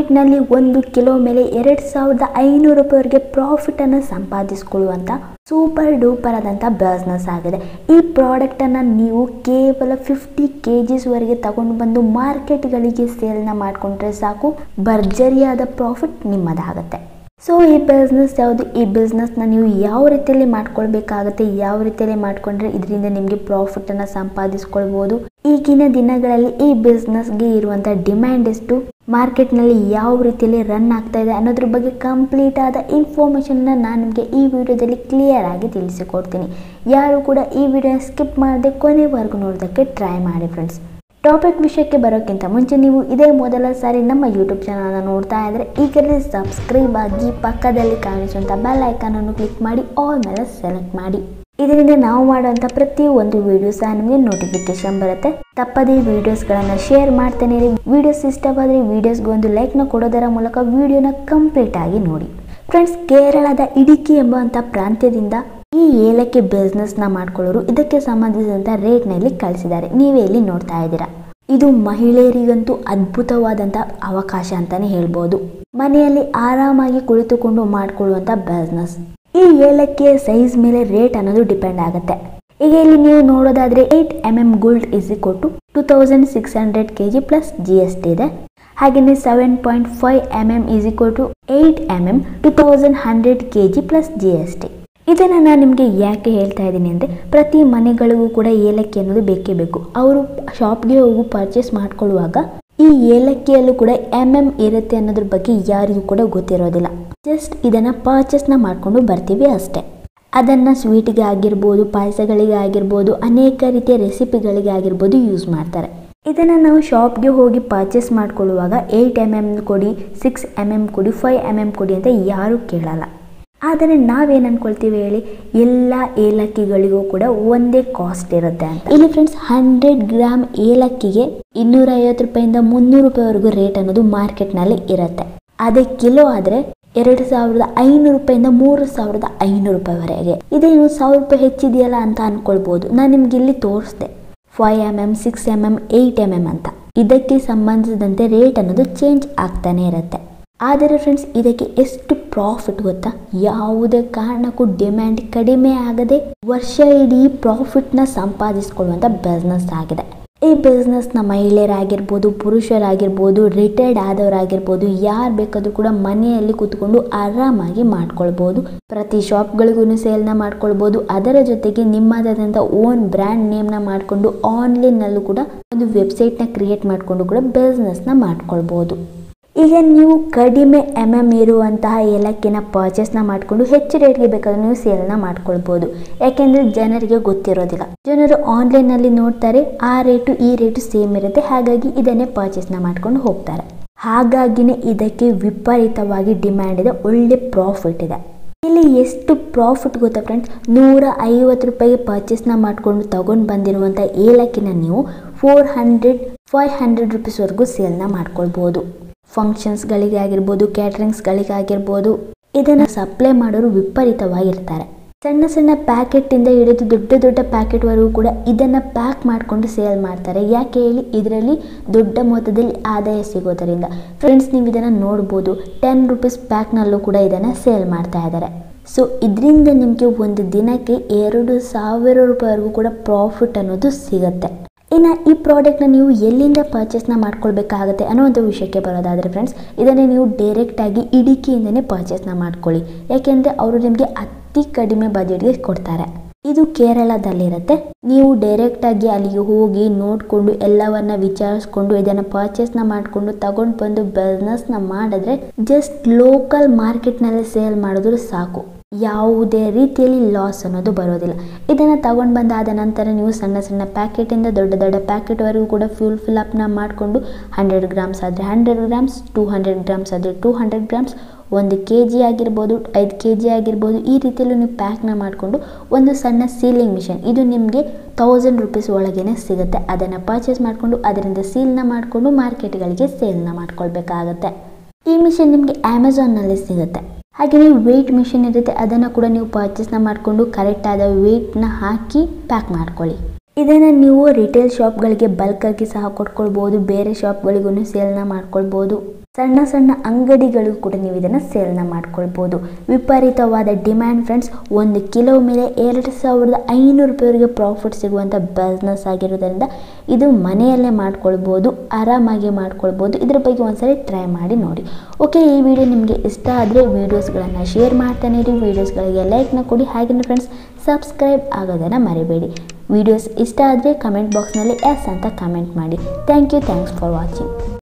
ಮಾರ್ಕೆಟ್ನಲ್ಲಿ ಒಂದು ಕಿಲೋ ಮೇಲೆ ಎರಡು ಸಾವಿರದ ಐನೂರು ರೂಪಾಯಿವರೆಗೆ ಪ್ರಾಫಿಟನ್ನು ಸಂಪಾದಿಸ್ಕೊಳ್ಳುವಂಥ ಸೂಪರ್ ಡೂಪರ್ ಆದಂಥ ಬಿಸ್ನೆಸ್ ಆಗಿದೆ ಈ ಪ್ರಾಡಕ್ಟನ್ನು ನೀವು ಕೇವಲ ಫಿಫ್ಟಿ ಕೆ ಜಿಸ್ವರೆಗೆ ತಗೊಂಡು ಬಂದು ಮಾರ್ಕೆಟ್ಗಳಿಗೆ ಸೇಲ್ನ ಮಾಡಿಕೊಂಡ್ರೆ ಸಾಕು ಭರ್ಜರಿಯಾದ ಪ್ರಾಫಿಟ್ ನಿಮ್ಮದಾಗುತ್ತೆ ಸೊ ಈ ಬಿಸ್ನೆಸ್ ಯಾವುದು ಈ ಬಿಸ್ನೆಸ್ನ ನೀವು ಯಾವ ರೀತಿಯಲ್ಲಿ ಮಾಡ್ಕೊಳ್ಬೇಕಾಗುತ್ತೆ ಯಾವ ರೀತಿಯಲ್ಲಿ ಮಾಡ್ಕೊಂಡ್ರೆ ಇದರಿಂದ ನಿಮಗೆ ಪ್ರಾಫಿಟನ್ನು ಸಂಪಾದಿಸ್ಕೊಳ್ಬೋದು ಈಗಿನ ದಿನಗಳಲ್ಲಿ ಈ ಬಿಸ್ನೆಸ್ಗೆ ಇರುವಂಥ ಡಿಮ್ಯಾಂಡ್ ಎಷ್ಟು ಮಾರ್ಕೆಟ್ನಲ್ಲಿ ಯಾವ ರೀತಿಯಲ್ಲಿ ರನ್ ಆಗ್ತಾ ಇದೆ ಅನ್ನೋದ್ರ ಬಗ್ಗೆ ಕಂಪ್ಲೀಟ್ ಆದ ಇನ್ಫಾರ್ಮೇಷನ್ನ ನಾನು ನಿಮಗೆ ಈ ವಿಡಿಯೋದಲ್ಲಿ ಕ್ಲಿಯರ್ ಆಗಿ ತಿಳಿಸಿಕೊಡ್ತೀನಿ ಯಾರು ಕೂಡ ಈ ವಿಡಿಯೋನ ಸ್ಕಿಪ್ ಮಾಡದೆ ಕೊನೆವರೆಗೂ ನೋಡೋದಕ್ಕೆ ಟ್ರೈ ಮಾಡಿ ಫ್ರೆಂಡ್ಸ್ ಟಾಪಿಕ್ ವಿಷಯಕ್ಕೆ ಬರೋಕ್ಕಿಂತ ಮುಂಚೆ ನೀವು ಇದೇ ಮೊದಲ ಸಾರಿ ನಮ್ಮ ಯೂಟ್ಯೂಬ್ ಚಾನಲ್ನ ನೋಡ್ತಾ ಇದ್ದರೆ ಈಗಲೇ ಸಬ್ಸ್ಕ್ರೈಬ್ ಆಗಿ ಪಕ್ಕದಲ್ಲಿ ಕಾಣಿಸುವಂಥ ಬೆಲ್ ಐಕಾನನ್ನು ಕ್ಲಿಕ್ ಮಾಡಿ ಆಲ್ ಮೇಲೆ ಸೆಲೆಕ್ಟ್ ಮಾಡಿ ಇದರಿಂದ ನಾವು ಮಾಡುವಂಥ ಪ್ರತಿ ಒಂದು ವಿಡಿಯೋ ಸಹ ನಿಮಗೆ ನೋಟಿಫಿಕೇಶನ್ ಬರುತ್ತೆ ತಪ್ಪದೇ ವಿಡಿಯೋಸ್ಗಳನ್ನು ಶೇರ್ ಮಾಡ್ತಾನೆ ಇರಿ ವಿಡಿಯೋಸ್ ಇಷ್ಟವಾದರೆ ವಿಡಿಯೋಸ್ಗೆ ಒಂದು ಲೈಕ್ನ ಕೊಡೋದರ ಮೂಲಕ ವಿಡಿಯೋನ ಕಂಪ್ಲೀಟ್ ಆಗಿ ನೋಡಿ ಫ್ರೆಂಡ್ಸ್ ಕೇರಳದ ಇಡಿಕಿ ಎಂಬುವಂಥ ಪ್ರಾಂತ್ಯದಿಂದ ಈ ಏಲಕ್ಕಿ ಬಿಸ್ನೆಸ್ನ ಮಾಡ್ಕೊಳ್ಳೋರು ಇದಕ್ಕೆ ಸಂಬಂಧಿಸಿದಂಥ ರೇಟ್ನಲ್ಲಿ ಕಳಿಸಿದ್ದಾರೆ ನೀವೇ ಇಲ್ಲಿ ನೋಡ್ತಾ ಇದ್ದೀರಾ ಇದು ಮಹಿಳೆಯರಿಗಂತೂ ಅದ್ಭುತವಾದಂಥ ಅವಕಾಶ ಅಂತಾನೆ ಹೇಳ್ಬೋದು ಮನೆಯಲ್ಲಿ ಆರಾಮಾಗಿ ಕುಳಿತುಕೊಂಡು ಮಾಡ್ಕೊಳ್ಳುವಂಥ ಬಿಸ್ನೆಸ್ ಈ ಏಲಕ್ಕಿಯ ಸೈಜ್ ಮೇಲೆ ರೇಟ್ ಅನ್ನೋದು ಡಿಪೆಂಡ್ ಆಗುತ್ತೆ ಈಗ ಇಲ್ಲಿ ನೀವು ನೋಡೋದಾದ್ರೆ eight M M gold is ಕೊಟ್ಟು two thousand six hundred K G plus G S T ಇದೆ ಹಾಗೆಯೇ seven point five M M is equal to eight M M two thousand hundred K G plus G S T ಇದನ್ನು ನಾನು ನಿಮಗೆ ಯಾಕೆ ಹೇಳ್ತಾ ಇದ್ದೀನಿ ಅಂದರೆ ಪ್ರತಿ ಮನೆಗಳಿಗೂ ಕೂಡ ಏಲಕ್ಕಿ ಅನ್ನೋದು ಬೇಕೇ ಬೇಕು ಅವರು ಶಾಪ್ಗೆ ಹೋಗಿ ಪರ್ಚೇಸ್ ಮಾಡ್ಕೊಳ್ಳುವಾಗ ಈ ಏಲಕ್ಕಿಯಲ್ಲೂ ಕೂಡ ಎಮ್ ಎಮ್ ಇರುತ್ತೆ ಅನ್ನೋದ್ರ ಬಗ್ಗೆ ಯಾರಿಗೂ ಕೂಡ ಗೊತ್ತಿರೋದಿಲ್ಲ ಜಸ್ಟ್ ಇದನ್ನು ಪರ್ಚೇಸ್ನ ಮಾಡಿಕೊಂಡು ಬರ್ತೀವಿ ಅಷ್ಟೇ ಅದನ್ನು ಸ್ವೀಟಿಗೆ ಆಗಿರ್ಬೋದು ಪಾಯಸಗಳಿಗೆ ಆಗಿರ್ಬೋದು ಅನೇಕ ರೀತಿಯ ರೆಸಿಪಿಗಳಿಗೆ ಆಗಿರ್ಬೋದು ಯೂಸ್ ಮಾಡ್ತಾರೆ ಇದನ್ನು ನಾವು ಶಾಪ್ಗೆ ಹೋಗಿ ಪರ್ಚೇಸ್ ಮಾಡ್ಕೊಳ್ಳುವಾಗ ಏಯ್ಟ್ ಎಮ್ ಎಮ್ ಕೊಡಿ ಸಿಕ್ಸ್ ಎಮ್ ಎಮ್ ಕೊಡಿ ಫೈವ್ ಎಮ್ ಎಮ್ ಕೊಡಿ ಅಂತ ಯಾರೂ ಕೇಳಲ್ಲ ಆದರೆ ನಾವೇನು ಅನ್ಕೊಳ್ತೀವಿ ಹೇಳಿ ಎಲ್ಲ ಏಲಕ್ಕಿಗಳಿಗೂ ಕೂಡ ಒಂದೇ ಕಾಸ್ಟ್ ಇರುತ್ತೆ ಅಂತ ಇಲ್ಲಿ ಫ್ರೆಂಡ್ಸ್ ಹಂಡ್ರೆಡ್ ಗ್ರಾಮ್ ಏಲಕ್ಕಿಗೆ ಇನ್ನೂರ ಐವತ್ತು ರೂಪಾಯಿಂದ ಮುನ್ನೂರು ರೂಪಾಯಿವರೆಗೂ ರೇಟ್ ಅನ್ನೋದು ಮಾರ್ಕೆಟ್ನಲ್ಲಿ ಇರುತ್ತೆ ಅದೇ ಕಿಲೋ ಆದರೆ ಎರಡು ಸಾವಿರದ ಐನೂರು ರೂಪಾಯಿಂದ ಮೂರು ಸಾವಿರದ ಐನೂರು ರೂಪಾಯಿವರೆಗೆ ಇದೇನು ಸಾವಿರ ರೂಪಾಯಿ ಹೆಚ್ಚಿದೆಯಲ್ಲ ಅಂತ ಅನ್ಕೊಳ್ಬೋದು ನಾನು ನಿಮ್ಗೆ ಇಲ್ಲಿ ತೋರಿಸ್ದೆ five M M six M M eight M M ಅಂತ ಇದಕ್ಕೆ ಸಂಬಂಧಿಸಿದಂತೆ ರೇಟ್ ಅನ್ನೋದು ಚೇಂಜ್ ಆಗ್ತಾನೆ ಇರುತ್ತೆ ಆದರೆ ಫ್ರೆಂಡ್ಸ್ ಇದಕ್ಕೆ ಎಷ್ಟು ಪ್ರಾಫಿಟ್ ಗೊತ್ತಾ ಯಾವುದೇ ಕಾರಣಕ್ಕೂ ಡಿಮ್ಯಾಂಡ್ ಕಡಿಮೆ ಆಗದೆ ವರ್ಷ ಇಡೀ ಪ್ರಾಫಿಟ್ನ ಸಂಪಾದಿಸ್ಕೊಳ್ಳುವಂಥ ಬಿಸ್ನೆಸ್ ಆಗಿದೆ ಈ ಬಿಸ್ನೆಸ್ನ ಮಹಿಳೆಯರಾಗಿರ್ಬೋದು ಪುರುಷರಾಗಿರ್ಬೋದು ರಿಟೈರ್ಡ್ ಆದವರಾಗಿರ್ಬೋದು ಯಾರು ಬೇಕಾದರೂ ಕೂಡ ಮನೆಯಲ್ಲಿ ಕೂತ್ಕೊಂಡು ಆರಾಮಾಗಿ ಮಾಡ್ಕೊಳ್ಬೋದು ಪ್ರತಿ ಶಾಪ್ಗಳಿಗೂ ಸೇಲ್ನ ಮಾಡ್ಕೊಳ್ಬೋದು ಅದರ ಜೊತೆಗೆ ನಿಮ್ಮದಾದಂಥ ಓನ್ ಬ್ರ್ಯಾಂಡ್ ನೇಮ್ನ ಮಾಡಿಕೊಂಡು ಆನ್ಲೈನ್ನಲ್ಲೂ ಕೂಡ ಒಂದು ವೆಬ್ಸೈಟ್ನ ಕ್ರಿಯೇಟ್ ಮಾಡಿಕೊಂಡು ಕೂಡ ಬಿಸ್ನೆಸ್ನ ಮಾಡ್ಕೊಳ್ಬೋದು ಈಗ ನೀವು ಕಡಿಮೆ ಎಮ್ ಎಮ್ ಇರುವಂತಹ ಏಲಕ್ಕಿನ ಪರ್ಚೇಸ್ನ ಮಾಡಿಕೊಂಡು ಹೆಚ್ಚು ರೇಟ್ಗೆ ಬೇಕಾದ್ರೆ ನೀವು ಸೇಲ್ನ ಮಾಡ್ಕೊಳ್ಬೋದು ಯಾಕೆಂದರೆ ಜನರಿಗೆ ಗೊತ್ತಿರೋದಿಲ್ಲ ಜನರು ಆನ್ಲೈನಲ್ಲಿ ನೋಡ್ತಾರೆ ಆ ರೇಟು ಈ ರೇಟು ಸೇಮ್ ಇರುತ್ತೆ ಹಾಗಾಗಿ ಇದನ್ನೇ ಪರ್ಚೇಸ್ನ ಮಾಡ್ಕೊಂಡು ಹೋಗ್ತಾರೆ ಹಾಗಾಗಿನೇ ಇದಕ್ಕೆ ವಿಪರೀತವಾಗಿ ಡಿಮ್ಯಾಂಡ್ ಇದೆ ಒಳ್ಳೆ ಪ್ರಾಫಿಟ್ ಇದೆ ಇಲ್ಲಿ ಎಷ್ಟು ಪ್ರಾಫಿಟ್ ಗೊತ್ತಾ ಫ್ರೆಂಡ್ಸ್ ನೂರ ಐವತ್ತು ರೂಪಾಯಿಗೆ ಪರ್ಚೇಸ್ನ ಮಾಡಿಕೊಂಡು ತಗೊಂಡು ಬಂದಿರುವಂಥ ಏಲಕ್ಕಿನ ನೀವು ಫೋರ್ ಹಂಡ್ರೆಡ್ ಫೈವ್ ಹಂಡ್ರೆಡ್ ರುಪೀಸ್ವರೆಗೂ ಸೇಲ್ನ ಮಾಡ್ಕೊಳ್ಬೋದು ಫಂಕ್ಷನ್ಸ್ಗಳಿಗೆ ಆಗಿರ್ಬೋದು ಕ್ಯಾಟ್ರಿಂಗ್ಸ್ಗಳಿಗೆ ಆಗಿರ್ಬೋದು ಇದನ್ನು ಸಪ್ಲೈ ಮಾಡೋರು ವಿಪರೀತವಾಗಿರ್ತಾರೆ ಸಣ್ಣ ಸಣ್ಣ ಪ್ಯಾಕೆಟಿಂದ ಹಿಡಿದು ದೊಡ್ಡ ದೊಡ್ಡ ಪ್ಯಾಕೆಟ್ವರೆಗೂ ಕೂಡ ಇದನ್ನು ಪ್ಯಾಕ್ ಮಾಡಿಕೊಂಡು ಸೇಲ್ ಮಾಡ್ತಾರೆ ಯಾಕೆ ಹೇಳಿ ಇದರಲ್ಲಿ ದೊಡ್ಡ ಮೊತ್ತದಲ್ಲಿ ಆದಾಯ ಸಿಗೋದರಿಂದ ಫ್ರೆಂಡ್ಸ್ ನೀವು ಇದನ್ನು ನೋಡ್ಬೋದು ಟೆನ್ ರುಪೀಸ್ ಪ್ಯಾಕ್ನಲ್ಲೂ ಕೂಡ ಇದನ್ನು ಸೇಲ್ ಮಾಡ್ತಾ ಇದ್ದಾರೆ ಸೊ ಇದರಿಂದ ನಿಮಗೆ ಒಂದು ದಿನಕ್ಕೆ ಎರಡು ಸಾವಿರ ರೂಪಾಯಿವರೆಗೂ ಕೂಡ ಪ್ರಾಫಿಟ್ ಅನ್ನೋದು ಸಿಗುತ್ತೆ ಇನ್ನು ಈ ಪ್ರಾಡಕ್ಟ್ನ ನೀವು ಎಲ್ಲಿಂದ ಪರ್ಚೇಸ್ನ ಮಾಡ್ಕೊಳ್ಬೇಕಾಗತ್ತೆ ಅನ್ನೋ ಒಂದು ವಿಷಯಕ್ಕೆ ಬರೋದಾದರೆ ಫ್ರೆಂಡ್ಸ್ ಇದನ್ನೇ ನೀವು ಡೈರೆಕ್ಟಾಗಿ ಇಡಿಕೆಯಿಂದನೇ ಪರ್ಚೇಸ್ನ ಮಾಡ್ಕೊಳ್ಳಿ ಯಾಕೆಂದರೆ ಅವರು ನಿಮಗೆ ಅತಿ ಕಡಿಮೆ ಬಜೆಟ್ಗೆ ಕೊಡ್ತಾರೆ ಇದು ಕೇರಳದಲ್ಲಿರುತ್ತೆ ನೀವು ಡೈರೆಕ್ಟಾಗಿ ಅಲ್ಲಿಗೆ ಹೋಗಿ ನೋಡಿಕೊಂಡು ಎಲ್ಲವನ್ನ ವಿಚಾರಿಸ್ಕೊಂಡು ಇದನ್ನು ಪರ್ಚೇಸ್ನ ಮಾಡಿಕೊಂಡು ತಗೊಂಡು ಬಂದು ಬಿಸ್ನೆಸ್ನ ಮಾಡಿದ್ರೆ ಜಸ್ಟ್ ಲೋಕಲ್ ಮಾರ್ಕೆಟ್ನಲ್ಲಿ ಸೇಲ್ ಮಾಡಿದ್ರು ಸಾಕು ಯಾವುದೇ ರೀತಿಯಲ್ಲಿ ಲಾಸ್ ಅನ್ನೋದು ಬರೋದಿಲ್ಲ ಇದನ್ನು ತಗೊಂಡು ಬಂದಾದ ನಂತರ ನೀವು ಸಣ್ಣ ಸಣ್ಣ ಪ್ಯಾಕೆಟಿಂದ ದೊಡ್ಡ ದೊಡ್ಡ ಪ್ಯಾಕೆಟ್ವರೆಗೂ ಕೂಡ ಫ್ಯೂಲ್ ಫಿಲಪ್ನ ಮಾಡಿಕೊಂಡು ಹಂಡ್ರೆಡ್ ಗ್ರಾಮ್ಸ್ ಆದರೆ hundred grams two hundred grams ಆದರೆ ಟೂ ಹಂಡ್ರೆಡ್ ಗ್ರಾಮ್ಸ್ ಒಂದು ಕೆ ಜಿ ಆಗಿರ್ಬೋದು ಐದು ಕೆ ಜಿ ಆಗಿರ್ಬೋದು ಈ ರೀತಿಯಲ್ಲೂ ನೀವು ಪ್ಯಾಕ್ನ ಮಾಡಿಕೊಂಡು ಒಂದು ಸಣ್ಣ ಸೀಲಿಂಗ್ ಮಿಷನ್ ಇದು ನಿಮಗೆ ತೌಸಂಡ್ ರುಪೀಸ್ ಒಳಗೇ ಸಿಗುತ್ತೆ ಅದನ್ನು ಪರ್ಚೇಸ್ ಮಾಡಿಕೊಂಡು ಅದರಿಂದ ಸೀಲ್ನ ಮಾಡಿಕೊಂಡು ಮಾರ್ಕೆಟ್ಗಳಿಗೆ ಸೇಲ್ನ ಮಾಡ್ಕೊಳ್ಬೇಕಾಗತ್ತೆ ಈ ಮಿಷನ್ ನಿಮಗೆ ಅಮೆಝಾನ್ನಲ್ಲಿ ಸಿಗುತ್ತೆ ಹಾಗೆಯೇ ವೆಯ್ಟ್ ಮಿಷಿನ್ ಇರುತ್ತೆ ಅದನ್ನು ಕೂಡ ನೀವು ಪರ್ಚೇಸ್ನ ಮಾಡಿಕೊಂಡು ಕರೆಕ್ಟಾದ ವೆಯ್ಟ್ನ ಹಾಕಿ ಪ್ಯಾಕ್ ಮಾಡ್ಕೊಳ್ಳಿ ಇದನ್ನು ನೀವು ರಿಟೇಲ್ ಶಾಪ್ಗಳಿಗೆ ಬಲ್ಕಾಗಿ ಸಹ ಕೊಟ್ಕೊಳ್ಬೋದು ಬೇರೆ ಶಾಪ್ಗಳಿಗೂ ಸೇಲ್ನ ಮಾಡ್ಕೊಳ್ಬೋದು ಸಣ್ಣ ಸಣ್ಣ ಅಂಗಡಿಗಳಿಗೂ ಕೂಡ ನೀವು ಇದನ್ನು ಸೇಲ್ನ ಮಾಡ್ಕೊಳ್ಬೋದು ವಿಪರೀತವಾದ ಡಿಮ್ಯಾಂಡ್ ಫ್ರೆಂಡ್ಸ್ ಒಂದು ಕಿಲೋ ಮೇಲೆ ಎರಡು ಸಾವಿರದ ಐನೂರು ರೂಪಾಯಿವರೆಗೆ ಪ್ರಾಫಿಟ್ ಸಿಗುವಂಥ ಬಿಸ್ನೆಸ್ ಆಗಿರೋದ್ರಿಂದ ಇದು ಮನೆಯಲ್ಲೇ ಮಾಡ್ಕೊಳ್ಬೋದು ಆರಾಮಾಗಿ ಮಾಡ್ಕೊಳ್ಬೋದು ಇದ್ರ ಬಗ್ಗೆ ಒಂದ್ಸರಿ ಟ್ರೈ ಮಾಡಿ ನೋಡಿ ಓಕೆ ಈ ವಿಡಿಯೋ ನಿಮಗೆ ಇಷ್ಟ ಆದರೆ ವೀಡಿಯೋಸ್ಗಳನ್ನು ಶೇರ್ ಮಾಡ್ತಾನೆ ಇರಿ ವೀಡಿಯೋಸ್ಗಳಿಗೆ ಲೈಕ್ನ ಕೊಡಿ ಹಾಗೆಯೇ ಫ್ರೆಂಡ್ಸ್ ಸಬ್ಸ್ಕ್ರೈಬ್ ಆಗೋದನ್ನು ಮರಿಬೇಡಿ ವಿಡಿಯೋಸ್ ಇಷ್ಟ ಆದರೆ ಕಮೆಂಟ್ ಬಾಕ್ಸ್ನಲ್ಲಿ ಎಸ್ ಅಂತ ಕಮೆಂಟ್ ಮಾಡಿ thank you thanks for watching